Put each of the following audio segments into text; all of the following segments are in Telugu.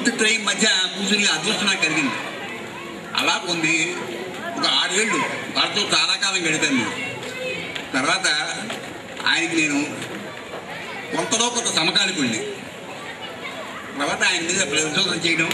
రెండు ట్రైన్ మధ్య కూర్చుని అదృష్టం నాకు కలిగింది అలా పొంది ఒక ఆరేళ్ళు వారితో చాలా కాలం గడిపాను నేను తర్వాత ఆయనకి నేను కొంతలో కొంత సమకాలికుండి తర్వాత ఆయన మీద పరిశోధన చేయడం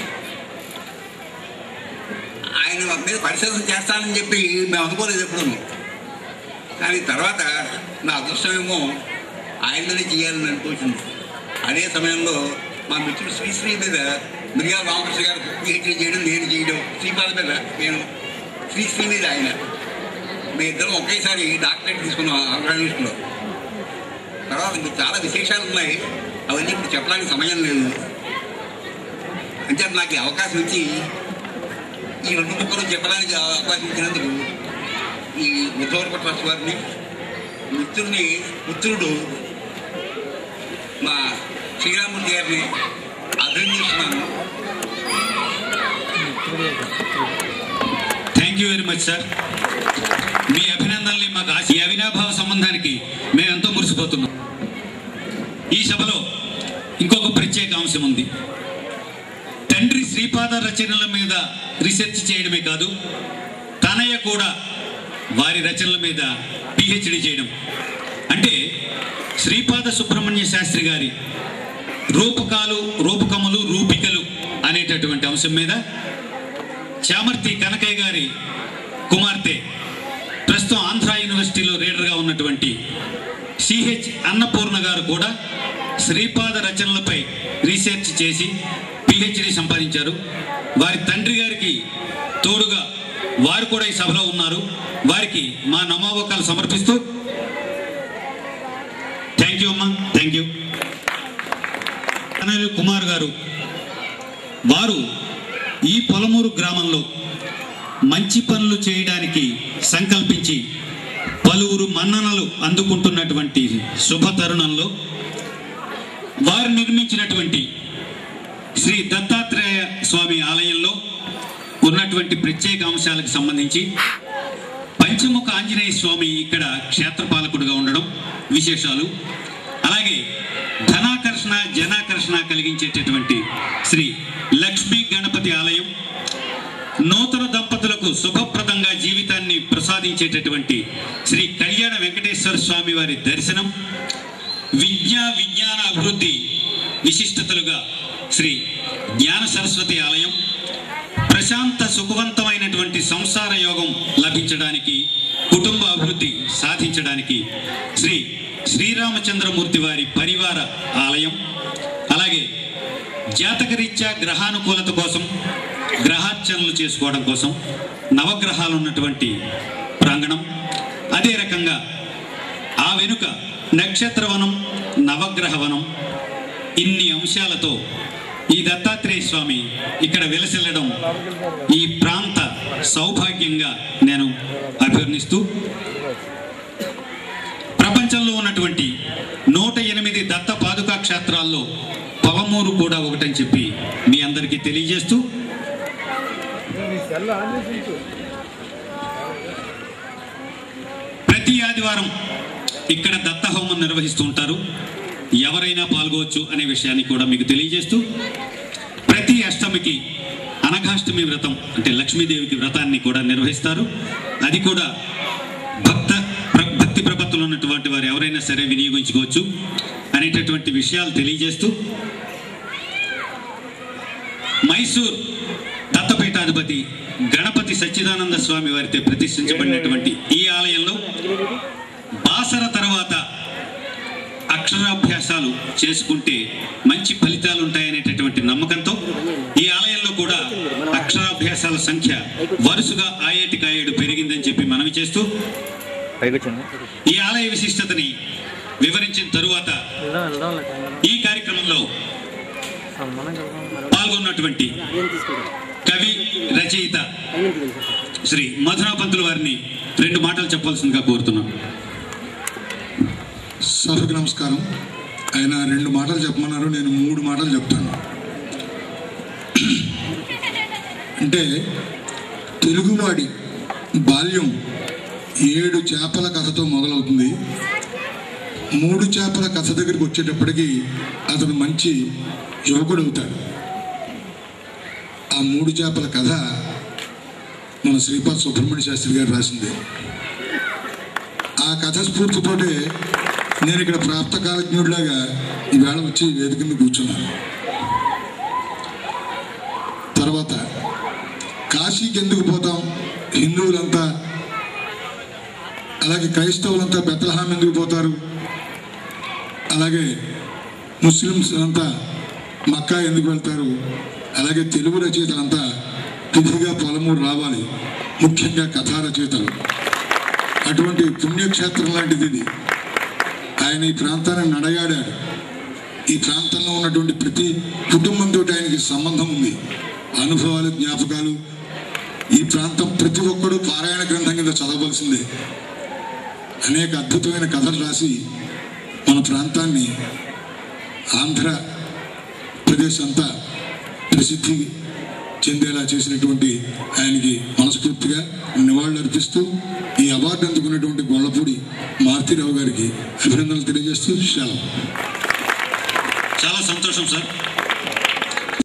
ఆయన మీద పరిశోధన చేస్తానని చెప్పి మేము అనుకోలేదు ఎప్పుడు కానీ తర్వాత నా అదృష్టమేమో ఆయన మీదే చేయాలని అనుకుంటుంది అదే సమయంలో మా మిత్రుడు శ్రీశ్రీ మీద మిరియాల రామకృష్ణ గారు పిహెచ్డీ చేయడం నేను చేయడం శ్రీపాద మీద నేను శ్రీశ్రీ మీద ఆయన మీ ఇద్దరం ఒకేసారి డాక్టరేట్ తీసుకున్నాం ఆంధ్రప్రదేశ్లో తర్వాత ఇంకా చాలా విశేషాలు ఉన్నాయి అవన్నీ ఇప్పుడు చెప్పడానికి సమయం లేదు అంటే నాకు ఈ అవకాశం ఇచ్చి ఈ రెండు ముక్కలు చెప్పడానికి అవకాశం ఇచ్చినందుకు ఈ ఉద్ధవరప ట్రస్ట్ వారిని మిత్రుడిని పుత్రుడు మా శ్రీరామూర్తి గారిని అభినందిస్తున్నాను thank you very much sir మీ అభినందనల్ని మాకు ఆశ ఈ అవినాభావ సంబంధానికి మేము ఎంతో మురిసిపోతున్నాం ఈ సభలో ఇంకొక ప్రత్యేక అంశం ఉంది తండ్రి శ్రీపాద రచనల మీద రీసెర్చ్ చేయడమే కాదు తనయ్య కూడా వారి రచనల మీద పిహెచ్డి చేయడం అంటే శ్రీపాద సుబ్రహ్మణ్య శాస్త్రి గారి రూపకాలు రూపకములు రూపికలు అనేటటువంటి అంశం మీద చామర్తి కనకయ్య గారి కుమార్తె ప్రస్తుతం ఆంధ్ర యూనివర్సిటీలో రీడర్గా ఉన్నటువంటి సిహెచ్ అన్నపూర్ణ గారు కూడా శ్రీపాద రచనలపై రీసెర్చ్ చేసి పిహెచ్డి సంపాదించారు వారి తండ్రి గారికి తోడుగా వారు కూడా ఈ సభలో ఉన్నారు వారికి మా నమోవకాలు సమర్పిస్తూ థ్యాంక్ యూ అమ్మా థ్యాంక్ యూ అనిల్ కుమార్ గారు వారు ఈ పొలమూరు గ్రామంలో మంచి పనులు చేయడానికి సంకల్పించి పలువురు మన్ననలు అందుకుంటున్నటువంటి శుభ తరుణంలో వారు నిర్మించినటువంటి శ్రీ దత్తాత్రేయ స్వామి ఆలయంలో ఉన్నటువంటి ప్రత్యేక అంశాలకు సంబంధించి పంచముఖ ఆంజనేయ స్వామి ఇక్కడ క్షేత్రపాలకుడుగా ఉండడం విశేషాలు అలాగే ధనాకర్షణ జనాకర్షణ కలిగించేటటువంటి శ్రీ లక్ష్మీ గణపతి ఆలయం నూతన దంపతులకు శుభప్రదంగా జీవితాన్ని ప్రసాదించేటటువంటి శ్రీ కళ్యాణ వెంకటేశ్వర స్వామి వారి దర్శనం విద్యా విజ్ఞాన అభివృద్ధి విశిష్టతలుగా శ్రీ జ్ఞాన సరస్వతి ఆలయం ప్రశాంత సుఖవంతమైనటువంటి సంసార యోగం లభించడానికి కుటుంబ అభివృద్ధి సాధించడానికి శ్రీ శ్రీరామచంద్రమూర్తి వారి పరివార ఆలయం అలాగే జాతకరీత్యా గ్రహానుకూలత కోసం గ్రహార్చనలు చేసుకోవడం కోసం నవగ్రహాలు ఉన్నటువంటి ప్రాంగణం అదే రకంగా ఆ వెనుక నక్షత్రవనం నవగ్రహవనం ఇన్ని అంశాలతో ఈ దత్తాత్రేయ స్వామి ఇక్కడ వెలసిల్లడం ఈ ప్రాంత సౌభాగ్యంగా నేను అభివర్ణిస్తూ ప్రపంచంలో ఉన్నటువంటి నూట ఎనిమిది దత్త పాదుకా క్షేత్రాల్లో పొలమూరు కూడా ఒకటని చెప్పి మీ అందరికీ తెలియజేస్తూ ప్రతి ఆదివారం ఇక్కడ దత్త హోమం నిర్వహిస్తూ ఉంటారు ఎవరైనా పాల్గొవచ్చు అనే విషయాన్ని కూడా మీకు తెలియజేస్తూ ప్రతి అష్టమికి అనఘాష్టమి వ్రతం అంటే లక్ష్మీదేవికి వ్రతాన్ని కూడా నిర్వహిస్తారు అది కూడా భక్త ప్ర- భక్తి ప్రపత్తులు ఉన్నటువంటి వారు ఎవరైనా సరే వినియోగించుకోవచ్చు అనేటటువంటి విషయాలు తెలియజేస్తూ మైసూర్ దత్తపీఠాధిపతి గణపతి సచ్చిదానంద స్వామి వారితో ప్రతిష్ఠించబడినటువంటి ఈ ఆలయంలో బాసర తర్వాత అక్షరాభ్యాసాలు చేసుకుంటే మంచి ఫలితాలు ఉంటాయనేటటువంటి నమ్మకంతో ఈ ఆలయంలో కూడా అక్షరాభ్యాసాల సంఖ్య వరుసగా ఆయేటికి ఆయేడు పెరిగిందని చెప్పి మనవి చేస్తూ ఈ ఆలయ విశిష్టతని వివరించిన తరువాత వెళ్దాం వెళ్దాం టైం ఈ కార్యక్రమంలో మనం వెళ్దాం పాల్గొన్నటువంటి ఏం తీసుకుంటాం కవి రచయిత టైం ఎంత తెలుసు శ్రీ మధురాపంతుల వారిని రెండు మాటలు చెప్పాల్సిందిగా కోరుతున్నాం సభకు నమస్కారం ఆయన రెండు మాటలు చెప్పమన్నారు నేను మూడు మాటలు చెప్తాను అంటే తెలుగువాడి బాల్యం ఏడు చేపల కథతో మొదలవుతుంది మూడు చేపల కథ దగ్గరికి వచ్చేటప్పటికి అతను మంచి యువకుడు అవుతాడు ఆ మూడు చేపల కథ మన శ్రీపాద్ సుబ్రహ్మణ్య శాస్త్రి గారు రాసింది ఆ కథ స్ఫూర్తితోటే నేను ఇక్కడ ప్రాప్త కాలజ్ఞుడిలాగా ఈవేళ వచ్చి ఈ వేదిక మీద కూర్చున్నాను తర్వాత కాశీకి ఎందుకు పోతాం హిందువులంతా అలాగే క్రైస్తవులంతా బెత్తలహాం ఎందుకు పోతారు అలాగే ముస్లిమ్స్ అంతా మక్కా ఎందుకు వెళ్తారు అలాగే తెలుగు రచయితలంతా తిథిగా పొలమూరు రావాలి ముఖ్యంగా కథా రచయితలు అటువంటి పుణ్యక్షేత్రం లాంటిది ఇది ఆయన ఈ ప్రాంతాన్ని నడయాడాడు ఈ ప్రాంతంలో ఉన్నటువంటి ప్రతి కుటుంబంతో ఆయనకి సంబంధం ఉంది అనుభవాలు జ్ఞాపకాలు ఈ ప్రాంతం ప్రతి ఒక్కరూ పారాయణ గ్రంథం కింద చదవవలసిందే అనేక అద్భుతమైన కథలు రాసి మన ప్రాంతాన్ని ఆంధ్ర ప్రదేశ్ అంతా ప్రసిద్ధి చెందేలా చేసినటువంటి ఆయనకి మనస్ఫూర్తిగా నివాళులు అర్పిస్తూ ఈ అవార్డు అందుకున్నటువంటి గొల్లపూడి మారుతిరావు గారికి అభినందనలు తెలియజేస్తూ సెలవు చాలా సంతోషం సార్